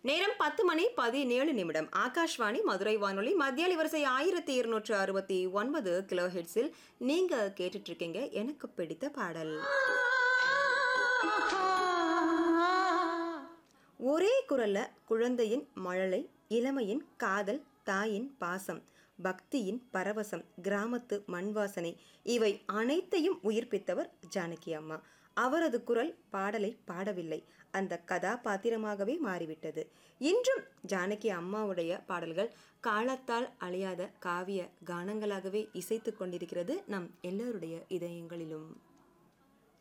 நேரம் பத்து மணி பதினேழு நிமிடம் ஆகாஷ்வாணி மதுரை வானொலி மத்திய அலைவரிசை ஆயிரத்தி இருநூற்று அறுபத்தி ஒன்பது கிலோ ஹெட்ஸில் நீங்க கேட்டுட்டு இருக்கீங்க எனக்கு பிடித்த பாடல் ஒரே குரல்ல குழந்தையின் மழலை இளமையின் காதல் தாயின் பாசம் பக்தியின் பரவசம் கிராமத்து மண் வாசனை இவை அனைத்தையும் உயிர்ப்பித்தவர் ஜானகி அம்மா அவரது குரல் பாடலை பாடவில்லை அந்த கதாபாத்திரமாகவே மாறிவிட்டது இன்றும் ஜானகி அம்மாவுடைய பாடல்கள் காலத்தால் அழியாத காவிய கானங்களாகவே இசைத்து கொண்டிருக்கிறது நம் எல்லோருடைய இதயங்களிலும்